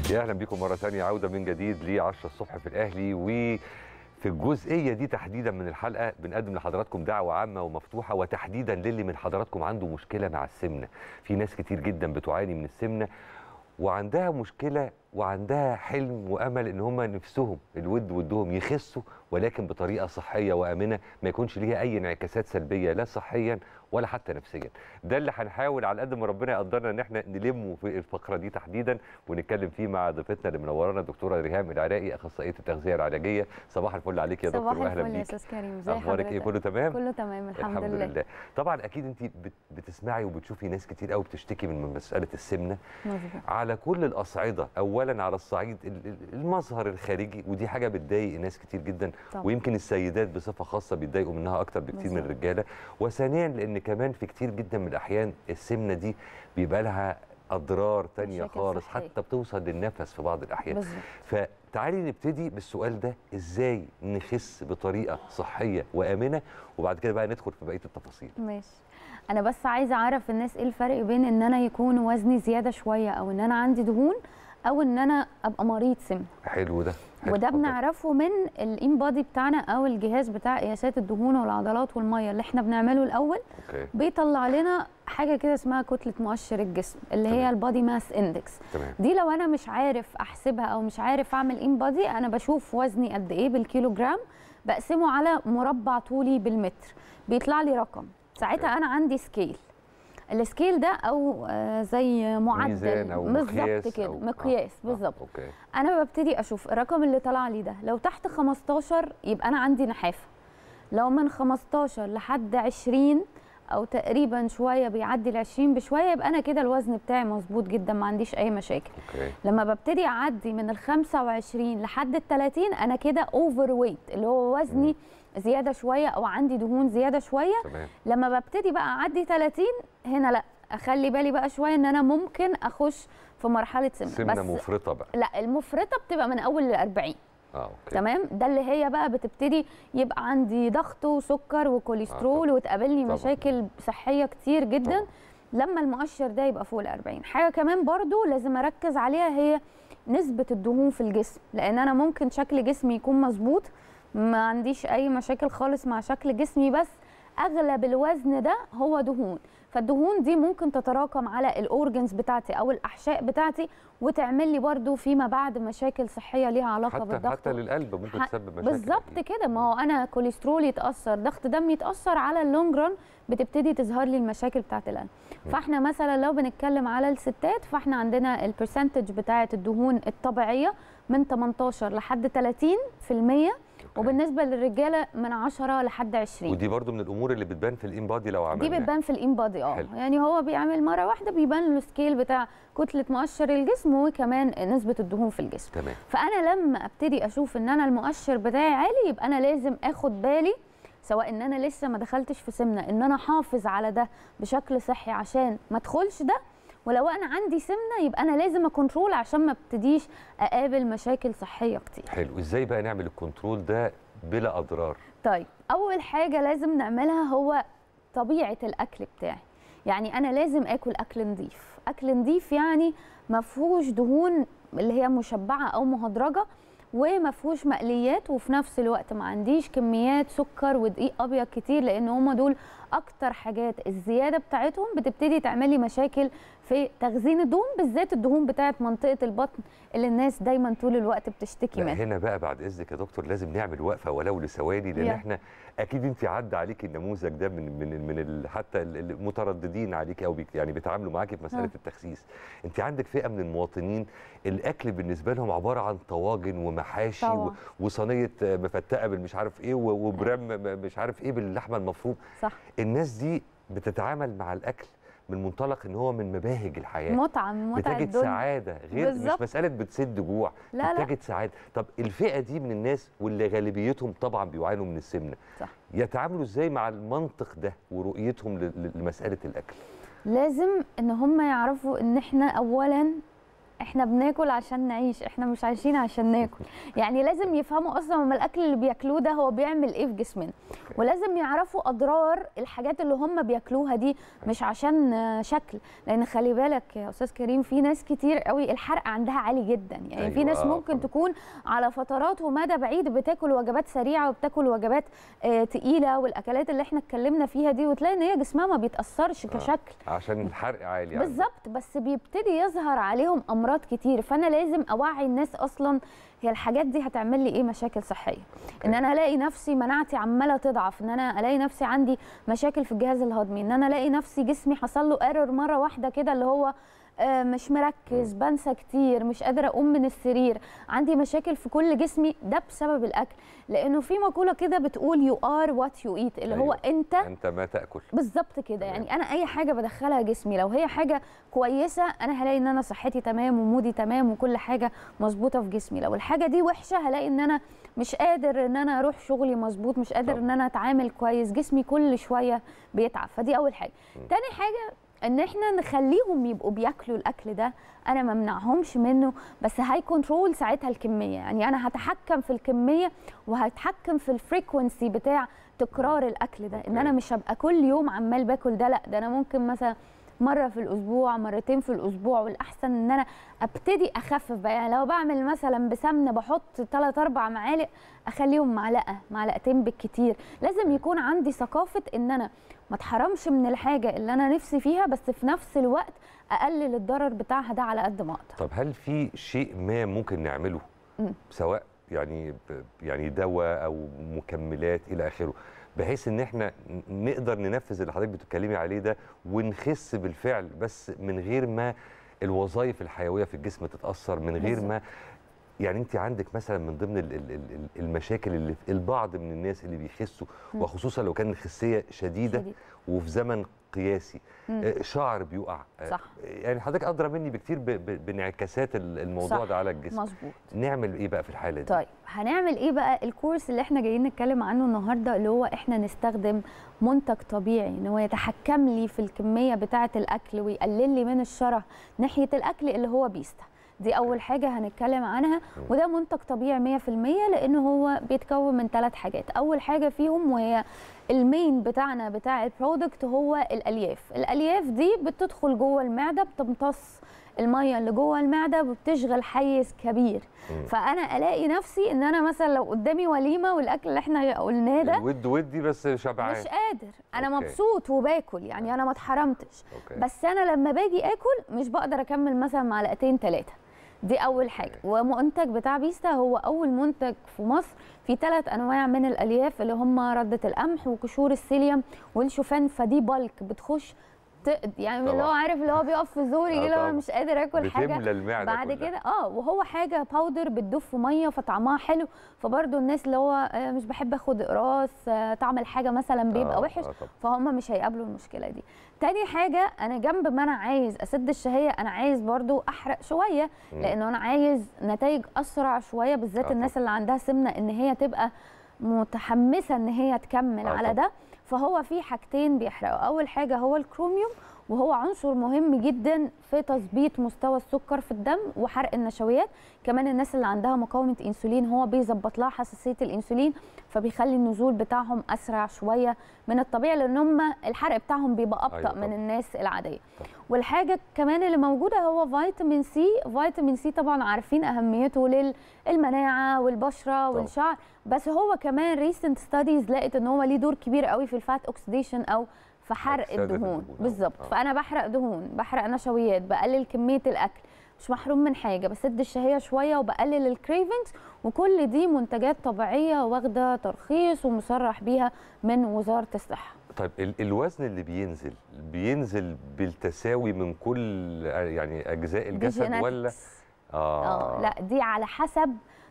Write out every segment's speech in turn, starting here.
يا اهلا بكم مره ثانيه عوده من جديد ل 10 الصبح في الاهلي وفي الجزئيه دي تحديدا من الحلقه بنقدم لحضراتكم دعوه عامه ومفتوحه وتحديدا للي من حضراتكم عنده مشكله مع السمنه في ناس كتير جدا بتعاني من السمنه وعندها مشكله وعندها حلم وامل ان هم نفسهم الود ودهم يخسوا ولكن بطريقه صحيه وامنه ما يكونش ليها اي انعكاسات سلبيه لا صحيا ولا حتى نفسيا ده اللي هنحاول على قد ما ربنا يقدرنا ان احنا نلمه في الفقره دي تحديدا ونتكلم فيه مع ضيفتنا اللي منورانا الدكتوره ريهام العراقي اخصائيه التغذيه العلاجيه صباح الفل عليك يا دكتور صباح واهلا الفل يا بيك استاذ كريم ازي اخبارك ايه حضرتك؟ كله تمام كله تمام الحمد, لله. طبعا اكيد انت بت- بتسمعي وبتشوفي ناس كتير قوي بتشتكي من مساله السمنه مظبوط على كل الاصعده اولا على الصعيد ال- ال- المظهر الخارجي ودي حاجه بتضايق ناس كتير جدا طبعا. ويمكن السيدات بصفه خاصه بيتضايقوا منها اكتر بكتير من بالظبط. الرجاله وثانيا لان كمان في كتير جدا من الاحيان السمنه دي بيبقى لها اضرار تانية مشاكل خالص صحية. حتى بتوصل للنفس في بعض الاحيان بالظبط فتعالي نبتدي بالسؤال ده ازاي نخس بطريقه صحيه وامنه وبعد كده بقى ندخل في بقيه التفاصيل ماشي انا بس عايزه اعرف الناس ايه الفرق بين ان انا يكون وزني زياده شويه او ان انا عندي دهون او ان انا ابقى مريض سمنه حلو ده حلو، وده اتفضل. بنعرفه من الان بادي بتاعنا او الجهاز بتاع قياسات الدهون والعضلات والميه اللي احنا بنعمله الاول اوكي بيطلع لنا حاجه كده اسمها كتله مؤشر الجسم اللي هي تمام. البادي ماس اندكس تمام دي لو انا مش عارف احسبها او مش عارف اعمل ان بادي انا بشوف وزني قد ايه بالكيلو جرام بقسمه على مربع طولي بالمتر بيطلع لي رقم ساعتها أوكي. انا عندي سكيل السكيل ده او آه، زي معدل ميزان او بالظبط مقياس كده أو- مقياس آه، آه، بالظبط اوكي انا ببتدي اشوف الرقم اللي طلع لي ده لو تحت 15 يبقى انا عندي نحافه لو من 15 لحد 20 او تقريبا شويه بيعدي ال 20 بشويه يبقى انا كده الوزن بتاعي مظبوط جدا ما عنديش اي مشاكل اوكي لما ببتدي اعدي من ال 25 لحد ال 30 انا كده اوفر ويت اللي هو وزني زياده شويه او عندي دهون زياده شويه تمام لما ببتدي بقى اعدي 30 هنا لا اخلي بالي بقى شويه ان انا ممكن اخش في مرحله سمنه سمنه مفرطه بقى لا المفرطه بتبقى من اول ال 40 اه اوكي تمام ده اللي هي بقى بتبتدي يبقى عندي ضغط وسكر وكوليسترول وتقابلني طبعاً. مشاكل صحيه كتير جدا طبعاً. لما المؤشر ده يبقى فوق ال 40 حاجه كمان برضو لازم اركز عليها هي نسبه الدهون في الجسم لان انا ممكن شكل جسمي يكون مظبوط ما عنديش اي مشاكل خالص مع شكل جسمي بس اغلب الوزن ده هو دهون فالدهون دي ممكن تتراكم على الاورجنز بتاعتي او الاحشاء بتاعتي وتعمل لي برضو فيما بعد مشاكل صحيه ليها علاقه حتى بالضغط حتى للقلب ممكن ح- تسبب مشاكل بالظبط أكيد. كده ما هو انا كوليسترول يتاثر ضغط دم يتاثر على اللونج ران بتبتدي تظهر لي المشاكل بتاعه القلب م. فاحنا مثلا لو بنتكلم على الستات فاحنا عندنا البرسنتج بتاعه الدهون الطبيعيه من 18 لحد 30% أوكي. وبالنسبه للرجاله من 10 لحد 20 ودي برضو من الامور اللي بتبان في الانبادي لو دي عملناها بتبان في الان بادي اه حلو. يعني هو بيعمل مره واحده بيبان له سكيل بتاع كتله مؤشر الجسم وكمان نسبه الدهون في الجسم تمام فانا لما ابتدي اشوف ان انا المؤشر بتاعي عالي يبقى انا لازم اخد بالي سواء ان انا لسه ما دخلتش في سمنه ان انا احافظ على ده بشكل صحي عشان ما ادخلش ده ولو انا عندي سمنه يبقى انا لازم اكنترول عشان ما ابتديش اقابل مشاكل صحيه كتير حلو ازاي بقى نعمل الكنترول ده بلا اضرار طيب اول حاجه لازم نعملها هو طبيعه الاكل بتاعي يعني انا لازم اكل اكل نظيف اكل نظيف يعني ما فيهوش دهون اللي هي مشبعه او مهدرجه وما فيهوش مقليات وفي نفس الوقت ما عنديش كميات سكر ودقيق ابيض كتير لان هم دول اكتر حاجات الزياده بتاعتهم بتبتدي تعمل لي مشاكل في تخزين الدهون بالذات الدهون بتاعت منطقه البطن اللي الناس دايما طول الوقت بتشتكي لا منها هنا بقى بعد اذنك يا دكتور لازم نعمل وقفه ولو لثواني لان يلا. احنا اكيد انت عدى عليك النموذج ده من من من ال- حتى ال- المترددين عليك او بيك- يعني بيتعاملوا معاكي في مساله آه. التخسيس انت عندك فئه من المواطنين الاكل بالنسبه لهم عباره عن طواجن ومحاشي و- طبعا. وصينيه مفتقه بالمش عارف ايه و- وبرام م- مش عارف ايه باللحمه المفروم صح الناس دي بتتعامل مع الاكل من منطلق ان هو من مباهج الحياه متعه من متع بتجد الدنيا سعاده غير مش بالظبط. مساله بتسد جوع لا لا بتجد سعاده طب الفئه دي من الناس واللي غالبيتهم طبعا بيعانوا من السمنه صح. يتعاملوا ازاي مع المنطق ده ورؤيتهم ل- ل- لمساله الاكل لازم ان هم يعرفوا ان احنا اولا احنا بناكل عشان نعيش احنا مش عايشين عشان ناكل يعني لازم يفهموا اصلا هم الاكل اللي بياكلوه ده هو بيعمل ايه في جسمنا ولازم يعرفوا اضرار الحاجات اللي هم بياكلوها دي مش عشان آه، شكل لان خلي بالك يا استاذ كريم في ناس كتير قوي الحرق عندها عالي جدا يعني أيوة، في ناس آه، ممكن طبعاً. تكون على فترات ومدى بعيد بتاكل وجبات سريعه وبتاكل وجبات آه تقيله والاكلات اللي احنا اتكلمنا فيها دي وتلاقي ان هي جسمها ما بيتاثرش كشكل عشان الحرق عالي يعني بالظبط بس بيبتدي يظهر عليهم امراض كتير فانا لازم اوعي الناس اصلا هي الحاجات دي هتعمل لي ايه مشاكل صحيه ان انا الاقي نفسي مناعتي عماله تضعف ان انا الاقي نفسي عندي مشاكل في الجهاز الهضمي ان انا الاقي نفسي جسمي حصل له ايرور مره واحده كده اللي هو آه، مش مركز بنسى كتير مش قادره اقوم من السرير عندي مشاكل في كل جسمي ده بسبب الاكل لانه في مقوله كده بتقول يو ار وات يو ايت اللي هو أيوة. انت انت ما تاكل بالظبط كده تمام. يعني انا اي حاجه بدخلها جسمي لو هي حاجه كويسه انا هلاقي ان انا صحتي تمام ومودي تمام وكل حاجه مظبوطه في جسمي لو الحاجه دي وحشه هلاقي ان انا مش قادر ان انا اروح شغلي مظبوط مش قادر طبعا. ان انا اتعامل كويس جسمي كل شويه بيتعب فدي اول حاجه تاني حاجه ان احنا نخليهم يبقوا بياكلوا الاكل ده انا ما منعهمش منه بس هاي كنترول ساعتها الكميه يعني انا هتحكم في الكميه وهتحكم في الفريكونسي بتاع تكرار الاكل ده ان أوكي. انا مش هبقى كل يوم عمال باكل ده لا ده انا ممكن مثلا مره في الاسبوع مرتين في الاسبوع والاحسن ان انا ابتدي اخفف بقى يعني لو بعمل مثلا بسمنه بحط 3 4 معالق اخليهم معلقه معلقتين بالكتير لازم يكون عندي ثقافه ان انا ما اتحرمش من الحاجه اللي انا نفسي فيها بس في نفس الوقت اقلل الضرر بتاعها ده على قد ما اقدر طب هل في شيء ما ممكن نعمله مم. سواء يعني ب- يعني دواء او مكملات الى اخره بحيث ان احنا ن- نقدر ننفذ اللي حضرتك بتتكلمي عليه ده ونخس بالفعل بس من غير ما الوظائف الحيويه في الجسم تتاثر من غير ما يعني انت عندك مثلا من ضمن ال- ال- ال- المشاكل اللي في البعض من الناس اللي بيخسوا مم. وخصوصا لو كان الخسيه شديده شديد. وفي زمن قياسي مم. آه، شعر بيقع آه، صح. يعني حضرتك ادرى مني بكتير ب- ب- بانعكاسات ال- الموضوع صح. ده على الجسم مظبوط نعمل ايه بقى في الحاله دي طيب هنعمل ايه بقى الكورس اللي احنا جايين نتكلم عنه النهارده اللي هو احنا نستخدم منتج طبيعي ان هو يتحكم لي في الكميه بتاعه الاكل ويقلل لي من الشره ناحيه الاكل اللي هو بيستا دي اول حاجه هنتكلم عنها وده منتج طبيعي 100% لانه هو بيتكون من ثلاث حاجات اول حاجه فيهم وهي المين بتاعنا بتاع البرودكت هو الالياف الالياف دي بتدخل جوه المعده بتمتص الميه اللي جوه المعده وبتشغل حيز كبير مم. فانا الاقي نفسي ان انا مثلا لو قدامي وليمه والاكل اللي احنا قلناه ده الود ودي بس شبعان مش قادر انا أوكي. مبسوط وباكل يعني انا ما اتحرمتش أوكي. بس انا لما باجي اكل مش بقدر اكمل مثلا معلقتين ثلاثه دي اول حاجه أوكي. ومنتج بتاع بيستا هو اول منتج في مصر في ثلاث انواع من الالياف اللي هم رده القمح وقشور السيليوم والشوفان فدي بالك بتخش ت- يعني اللي هو طبعا. عارف اللي هو بيقف في زوري آه كده طبعا. لو مش قادر اكل حاجه بتملى المعده بعد كلها. كده اه وهو حاجه باودر بتدوب في ميه فطعمها حلو فبرضه الناس اللي هو آه، مش بحب اخد اقراص آه، طعم الحاجه مثلا بيبقى آه، وحش آه طبعا. فهم مش هيقابلوا المشكله دي تاني حاجه انا جنب ما انا عايز اسد الشهيه انا عايز برضو احرق شويه مم. لانه انا عايز نتائج اسرع شويه بالذات آه الناس اللي عندها سمنه ان هي تبقى متحمسه ان هي تكمل آه على طبعا. ده فهو في حاجتين بيحرقوا اول حاجه هو الكروميوم وهو عنصر مهم جدا في تظبيط مستوى السكر في الدم وحرق النشويات كمان الناس اللي عندها مقاومه انسولين هو بيظبط لها حساسيه الانسولين فبيخلي النزول بتاعهم اسرع شويه من الطبيعي لان هم الحرق بتاعهم بيبقى ابطا أيوة من طبعا. الناس العاديه طبعا. والحاجه كمان اللي موجوده هو فيتامين سي فيتامين سي طبعا عارفين اهميته للمناعه والبشره والشعر بس هو كمان ريسنت ستاديز لقت ان هو ليه دور كبير قوي في الفات اوكسيديشن او في حرق أكسدة الدهون الدهون، آه. بالظبط آه. فانا بحرق دهون بحرق نشويات بقلل كميه الاكل مش محروم من حاجه بسد الشهيه شويه وبقلل الكريفنجز وكل دي منتجات طبيعيه واخده ترخيص ومصرح بيها من وزاره الصحه طيب ال- الوزن اللي بينزل بينزل بالتساوي من كل يعني اجزاء دي الجسد ولا genetics. اه اه لا دي على حسب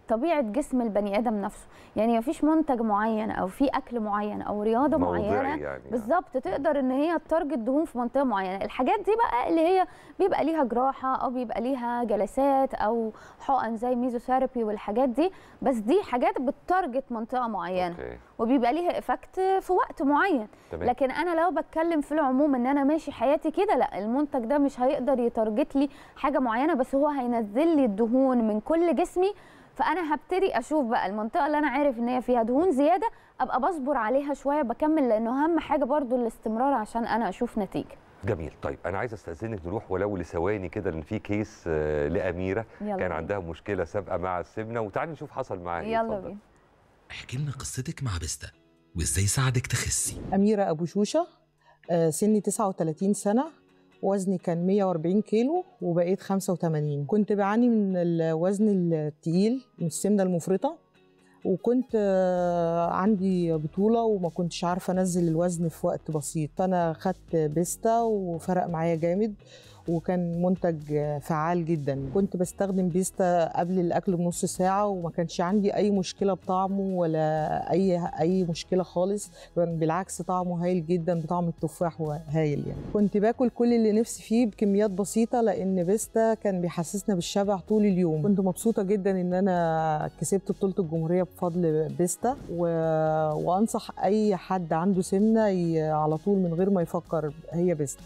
طبيعه جسم البني ادم نفسه يعني مفيش منتج معين او في اكل معين او رياضه موضعي معينه يعني بالظبط تقدر ان هي تارجت دهون في منطقه معينه الحاجات دي بقى اللي هي بيبقى ليها جراحه او بيبقى ليها جلسات او حقن زي ميزوثيرابي والحاجات دي بس دي حاجات بتارجت منطقه معينه اوكي وبيبقى ليها افكت في وقت معين تمام لكن انا لو بتكلم في العموم ان انا ماشي حياتي كده لا المنتج ده مش هيقدر يتارجت لي حاجه معينه بس هو هينزل لي الدهون من كل جسمي فانا هبتدي اشوف بقى المنطقه اللي انا عارف ان هي فيها دهون زياده ابقى بصبر عليها شويه بكمل لانه اهم حاجه برضو الاستمرار عشان انا اشوف نتيجه جميل طيب انا عايز استاذنك نروح ولو لثواني كده لان في كيس آه، لاميره يلا كان بينا. عندها مشكله سابقه مع السمنه وتعالي نشوف حصل معاها ايه يلا اتفضل. بينا احكي لنا قصتك مع بيستا وازاي ساعدك تخسي أميرة أبو شوشة آه، سني 39 سنة وزني كان 140 كيلو وبقيت 85 كنت بعاني من الوزن التقيل من السمنة المفرطة وكنت آه، عندي بطولة وما كنتش عارفة أنزل الوزن في وقت بسيط فأنا خدت بيستا وفرق معايا جامد وكان منتج آه، فعال جدا كنت بستخدم بيستا قبل الأكل بنص ساعة وما كانش عندي أي مشكلة بطعمه ولا أي أي مشكلة خالص كان بالعكس طعمه هايل جدا بطعم التفاح هايل يعني كنت باكل كل اللي نفسي فيه بكميات بسيطة لأن بيستا كان بيحسسنا بالشبع طول اليوم كنت مبسوطة جدا إن أنا كسبت بطولة الجمهورية بفضل بيستا و... وأنصح أي حد عنده سمنة ي... على طول من غير ما يفكر هي بيستا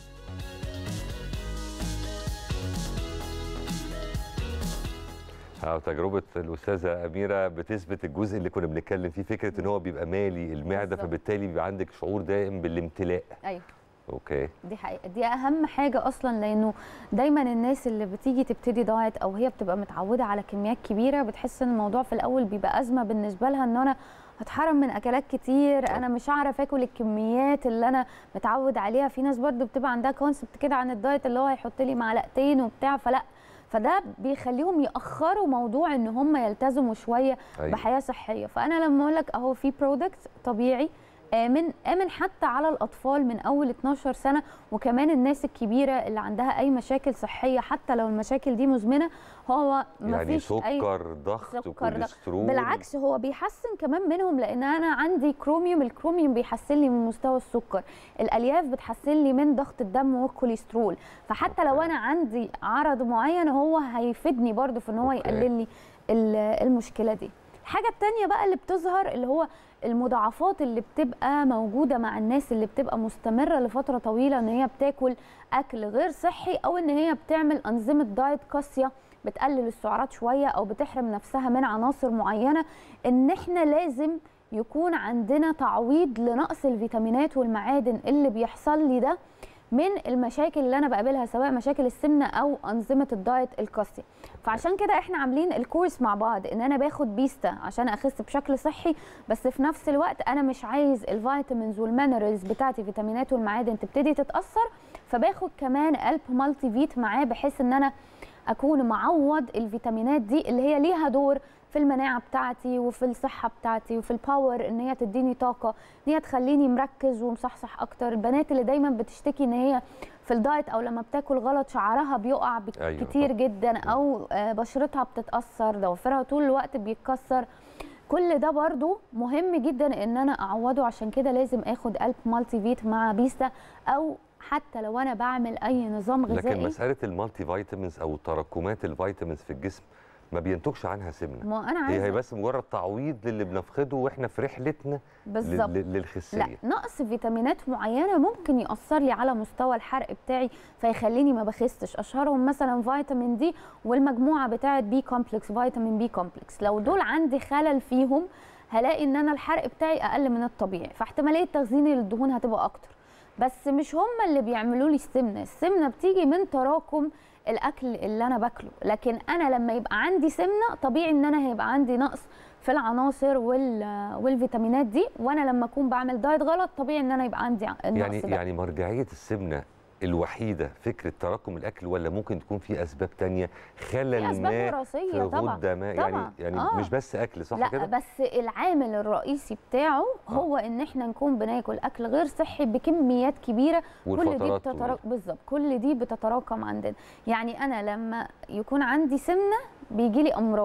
اه تجربه الاستاذه اميره بتثبت الجزء اللي كنا بنتكلم فيه فكره ان هو بيبقى مالي المعده بالظبط. فبالتالي بيبقى عندك شعور دائم بالامتلاء ايوه اوكي دي حقيقة دي أهم حاجة أصلا لأنه دايما الناس اللي بتيجي تبتدي دايت أو هي بتبقى متعودة على كميات كبيرة بتحس إن الموضوع في الأول بيبقى أزمة بالنسبة لها إن أنا هتحرم من أكلات كتير أنا مش هعرف آكل الكميات اللي أنا متعود عليها في ناس برضو بتبقى عندها كونسبت كده عن الدايت اللي هو هيحط لي معلقتين وبتاع فلا فده بيخليهم يأخروا موضوع إن هم يلتزموا شوية أيوة. بحياه صحيه فانا لما اقول لك اهو في برودكت طبيعي امن امن حتى على الاطفال من اول 12 سنه وكمان الناس الكبيره اللي عندها اي مشاكل صحيه حتى لو المشاكل دي مزمنه هو ما يعني فيش اي سكر ضغط سكر ضغط. وكوليسترول بالعكس هو بيحسن كمان منهم لان انا عندي كروميوم الكروميوم بيحسن لي من مستوى السكر الالياف بتحسن لي من ضغط الدم والكوليسترول فحتى لو أوكي. انا عندي عرض معين هو هيفيدني برضو في ان هو أوكي. يقلل لي ال- المشكله دي الحاجه التانية بقى اللي بتظهر اللي هو المضاعفات اللي بتبقى موجوده مع الناس اللي بتبقى مستمره لفتره طويله ان هي بتاكل اكل غير صحي او ان هي بتعمل انظمه دايت قاسيه بتقلل السعرات شويه او بتحرم نفسها من عناصر معينه ان احنا لازم يكون عندنا تعويض لنقص الفيتامينات والمعادن اللي بيحصل لي ده من المشاكل اللي انا بقابلها سواء مشاكل السمنه او انظمه الدايت القاسيه فعشان كده احنا عاملين الكورس مع بعض ان انا باخد بيستا عشان اخس بشكل صحي بس في نفس الوقت انا مش عايز الفيتامينز والمينرالز بتاعتي فيتامينات والمعادن تبتدي تتاثر فباخد كمان الب مالتي فيت معاه بحيث ان انا اكون معوض الفيتامينات دي اللي هي ليها دور في المناعه بتاعتي وفي الصحه بتاعتي وفي الباور ان هي تديني طاقه ان هي تخليني مركز ومصحصح اكتر البنات اللي دايما بتشتكي ان هي في الدايت او لما بتاكل غلط شعرها بيقع بك- أيوة كتير طبعاً. جدا او آه، بشرتها بتتاثر ضوافرها طول الوقت بيتكسر كل ده برضو مهم جدا ان انا اعوضه عشان كده لازم اخد الب مالتي فيت مع بيستا او حتى لو انا بعمل اي نظام لكن غذائي مساله المالتي فيتامينز او تراكمات الفيتامينز في الجسم ما بينتجش عنها سمنه ما انا هي هي عايزه بس مجرد تعويض للي بنفقده واحنا في رحلتنا لل- بالظبط لل- للخسيه لا نقص فيتامينات معينه ممكن ياثر لي على مستوى الحرق بتاعي فيخليني ما بخسش اشهرهم مثلا فيتامين دي والمجموعه بتاعه بي كومبلكس فيتامين بي كومبلكس لو دول عندي خلل فيهم هلاقي ان انا الحرق بتاعي اقل من الطبيعي فاحتماليه تخزيني للدهون هتبقى اكتر بس مش هم اللي بيعملوا لي السمنه السمنه بتيجي من تراكم الاكل اللي انا باكله لكن انا لما يبقى عندي سمنه طبيعي ان انا هيبقى عندي نقص في العناصر وال والفيتامينات دي وانا لما اكون بعمل دايت غلط طبيعي ان انا يبقى عندي النقص يعني ده يعني مرجعيه السمنه الوحيده فكره تراكم الاكل ولا ممكن تكون في اسباب تانية في خلل اسباب ما وراثيه في طبعا غده ما يعني طبعا. يعني آه. مش بس اكل صح لا كده بس العامل الرئيسي بتاعه هو ان احنا نكون بناكل اكل غير صحي بكميات كبيره كل دي والفترات طويلة. بتتراكم بالظبط كل دي بتتراكم عندنا يعني انا لما يكون عندي سمنه بيجي لي امراض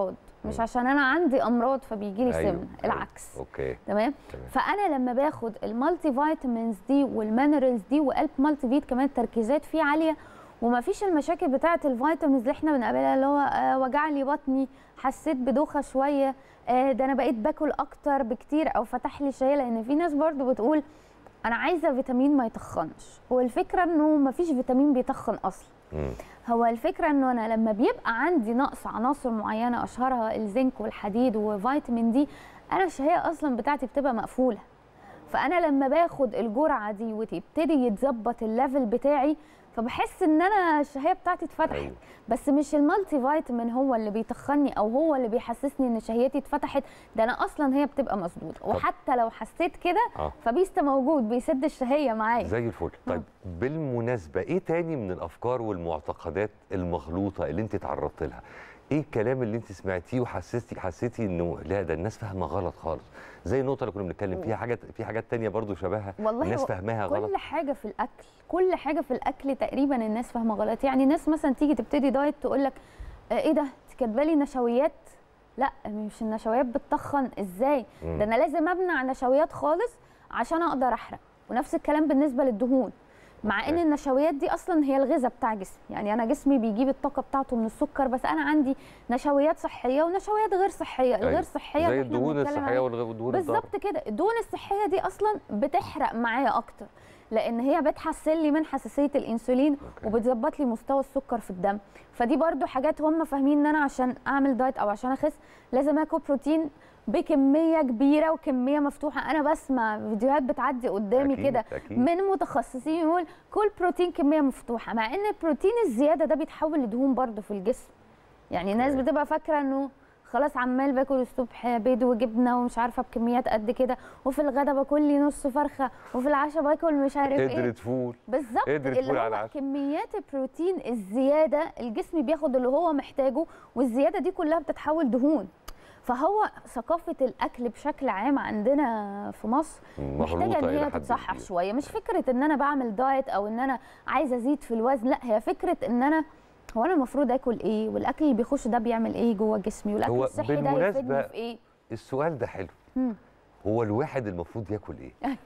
مش مم. عشان انا عندي امراض فبيجي لي أيوة، سمنه أيوة. العكس اوكي تمام تمام. فانا لما باخد المالتي فيتامينز دي والمينرالز دي وقلب مالتي فيت كمان التركيزات فيه عاليه وما فيش المشاكل بتاعه الفيتامينز اللي احنا بنقابلها اللي هو آه وجع لي بطني حسيت بدوخه شويه آه ده انا بقيت باكل اكتر بكتير او فتح لي شهيه لان في ناس برضو بتقول انا عايزه فيتامين ما يتخنش هو الفكره انه ما فيش فيتامين بيتخن اصلا مم. هو الفكره انه انا لما بيبقى عندي نقص عناصر معينه اشهرها الزنك والحديد وفيتامين دي انا الشهيه اصلا بتاعتي بتبقى مقفوله فانا لما باخد الجرعه دي وتبتدي يتظبط الليفل بتاعي فبحس ان انا الشهيه بتاعتي اتفتحت أيوة. بس مش المالتي فيتامين هو اللي بيتخني او هو اللي بيحسسني ان شهيتي اتفتحت ده انا اصلا هي بتبقى مسدوده وحتى لو حسيت كده اه فبيستا موجود بيسد الشهيه معايا زي الفل طيب بالمناسبه ايه تاني من الافكار والمعتقدات المغلوطه اللي انت تعرضت لها ايه الكلام اللي انت سمعتيه وحسيتي حسيتي انه لا ده الناس فاهمه غلط خالص زي النقطه اللي كنا بنتكلم فيها حاجات في حاجات تانية برضو شبهها والله الناس هو فاهماها غلط كل حاجه في الاكل كل حاجه في الاكل تقريبا الناس فاهمه غلط يعني ناس مثلا تيجي تبتدي دايت تقول لك آه ايه ده انت كاتبه لي نشويات لا مش النشويات بتتخن ازاي مم. ده انا لازم امنع نشويات خالص عشان اقدر احرق ونفس الكلام بالنسبه للدهون مع ان أوكي. النشويات دي اصلا هي الغذاء بتاع جسمي يعني انا جسمي بيجيب الطاقه بتاعته من السكر بس انا عندي نشويات صحيه ونشويات غير صحيه الغير أيوة. صحيه زي اللي إحنا الدهون بنتكلم الصحيه عليها والغ- والدهون الضاره بالظبط كده الدهون الصحيه دي اصلا بتحرق معايا اكتر لان هي بتحسن لي من حساسيه الانسولين أوكي. وبتظبط لي مستوى السكر في الدم فدي برضو حاجات هم فاهمين ان انا عشان اعمل دايت او عشان اخس لازم اكل بروتين بكميه كبيره وكميه مفتوحه انا بسمع فيديوهات بتعدي قدامي أكيد، كده أكيد. من متخصصين يقول كل بروتين كميه مفتوحه مع ان البروتين الزياده ده بيتحول لدهون برضو في الجسم يعني الناس أوكي. بتبقى فاكره انه خلاص عمال باكل الصبح بيض وجبنه ومش عارفه بكميات قد كده وفي الغدا باكل لي نص فرخه وفي العشاء باكل مش عارف ايه قدرت فول بالظبط قدرت تقول اللي على هو العشاء. كميات البروتين الزياده الجسم بياخد اللي هو محتاجه والزياده دي كلها بتتحول دهون فهو ثقافه الاكل بشكل عام عندنا في مصر محتاجه مغلوطه ان الى هي حد تتصحح كبير. شويه مش فكره ان انا بعمل دايت او ان انا عايزه ازيد في الوزن لا هي فكره ان انا هو انا المفروض اكل ايه والاكل اللي بيخش ده بيعمل ايه جوه جسمي والاكل هو الصحي ده بالمناسبة هيفيدني في ايه السؤال ده حلو مم. هو الواحد المفروض ياكل ايه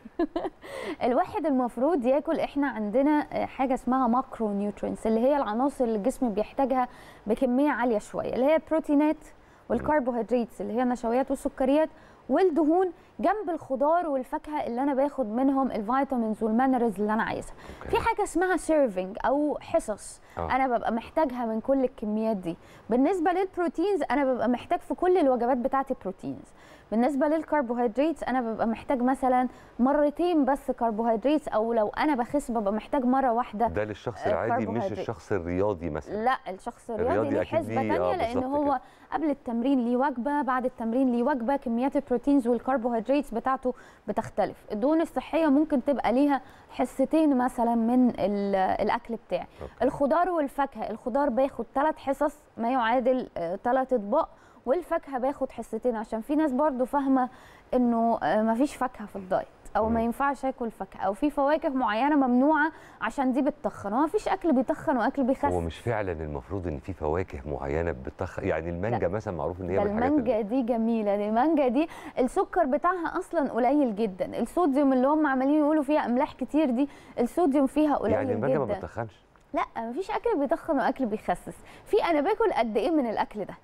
الواحد المفروض ياكل احنا عندنا آه، حاجه اسمها ماكرو نيوترينز اللي هي العناصر اللي الجسم بيحتاجها بكميه عاليه شويه اللي هي البروتينات والكربوهيدرات اللي هي النشويات والسكريات والدهون جنب الخضار والفاكهه اللي انا باخد منهم الفيتامينز والمينرالز اللي انا عايزها أوكي. في حاجه اسمها سيرفنج او حصص آه. انا ببقى محتاجها من كل الكميات دي بالنسبه للبروتينز انا ببقى محتاج في كل الوجبات بتاعتي بروتينز بالنسبه للكربوهيدرات انا ببقى محتاج مثلا مرتين بس كربوهيدرات او لو انا بخس ببقى محتاج مره واحده ده للشخص آه، العادي مش كربوهيدرات. الشخص الرياضي مثلا لا الشخص الرياضي الرياضي ليه أكيد حسبه ليه- تانية آه، لان بالظبط هو كده. قبل التمرين ليه وجبه بعد التمرين ليه وجبه كميات البروتينز والكربوهيدرات بتاعته بتختلف الدهون الصحيه ممكن تبقى ليها حصتين مثلا من ال- الاكل بتاعي أوكي. الخضار والفاكهه الخضار باخد ثلاث حصص ما يعادل ثلاث اطباق والفاكهه باخد حصتين عشان في ناس برضو فاهمه انه آه، مفيش فاكهه في الدايت او ما مم. ينفعش اكل فاكهه او في فواكه معينه ممنوعه عشان دي بتتخن هو مفيش اكل بيتخن واكل بيخسس هو مش فعلا المفروض ان في فواكه معينه بتخ يعني المانجا مثلا معروف ان هي ده من الحاجات المانجا دي جميله دي المانجا دي السكر بتاعها اصلا قليل جدا الصوديوم اللي هم عمالين يقولوا فيها املاح كتير دي الصوديوم فيها قليل يعني المانجا ما جدا بتتخنش لا مفيش اكل بيتخن واكل بيخسس في انا باكل قد ايه من الاكل ده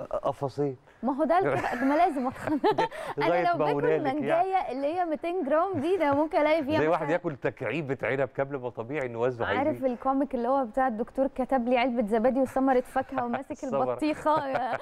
قفصين ما هو ده الفرق ما لازم اتخن لغاية انا لو ما باكل هنالك يعني. منجايه اللي هي 200 جرام دي ده ممكن الاقي فيها زي واحد مثلاً ياكل تكعيبه عنب قبل ما طبيعي ان وزنه عارف هيزيد. الكوميك اللي هو بتاع الدكتور كتب لي علبه زبادي وثمره فاكهه وماسك الثمرة. البطيخه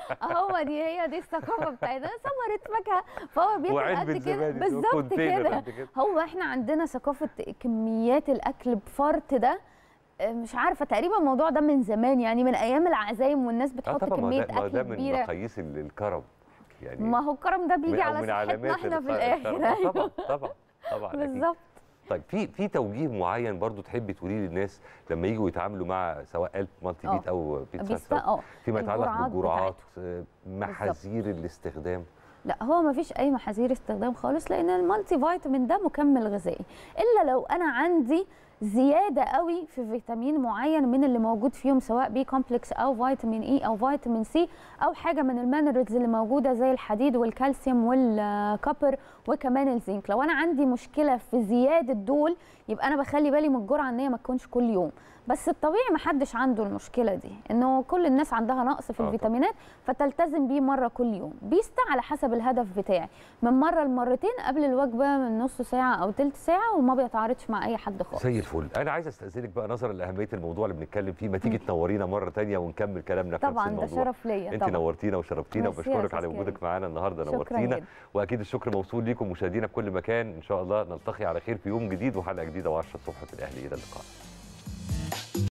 هو دي هي دي الثقافه بتاعتنا ثمره فاكهه فهو بياكل وعلبه قد كده زبادي بالظبط وكونتينر كده قد كده هو احنا عندنا ثقافه كميات الاكل بفرط ده آه، مش عارفه تقريبا الموضوع ده من زمان يعني من ايام العزايم والناس اه بتحط طبعا ما كميه ده, ما ده اكل من كبيره مقاييس ال- الكرم يعني ما هو الكرم ده بيجي من- أو على من صحتنا علامات احنا في الك- الاخر الكرم. آه أيوة. طبعا طبعا طبعا أكيد. بالظبط طيب في في توجيه معين برضو تحبي تقوليه للناس لما يجوا يتعاملوا مع سواء قلب مالتي آه. بيت او بيتزا بيستا ستاف، اه فيما يتعلق الجرعات بالجرعات آه، محاذير الاستخدام لا هو ما فيش اي محاذير استخدام خالص لان المالتي فيتامين ده مكمل غذائي الا لو انا عندي زياده قوي في فيتامين معين من اللي موجود فيهم سواء بي كومبلكس او فيتامين اي او فيتامين سي او حاجه من المينرالز اللي موجوده زي الحديد والكالسيوم والكوبر وكمان الزنك لو انا عندي مشكله في زياده دول يبقى انا بخلي بالي من الجرعه ان هي ما تكونش كل يوم بس الطبيعي ما حدش عنده المشكله دي انه كل الناس عندها نقص في آه الفيتامينات فتلتزم بيه مره كل يوم بيستا على حسب الهدف بتاعي من مره لمرتين قبل الوجبه من نص ساعه او تلت ساعه وما بيتعارضش مع اي حد خالص زي الفل انا عايز استاذنك بقى نظرا لاهميه الموضوع اللي بنتكلم فيه ما تيجي تنورينا مره تانية ونكمل كلامنا في نفس طبعا ده الموضوع شرف ليا انت طبعا نورتينا وشرفتينا ميرسي يا وبشكرك على أستاذ وجودك كريم. معانا النهارده شكرا نورتينا جدا واكيد الشكر موصول ليكم مشاهدينا في كل مكان ان شاء الله نلتقي على خير في يوم جديد وحلقه جديده و10 الصبح في الاهلي الى اللقاء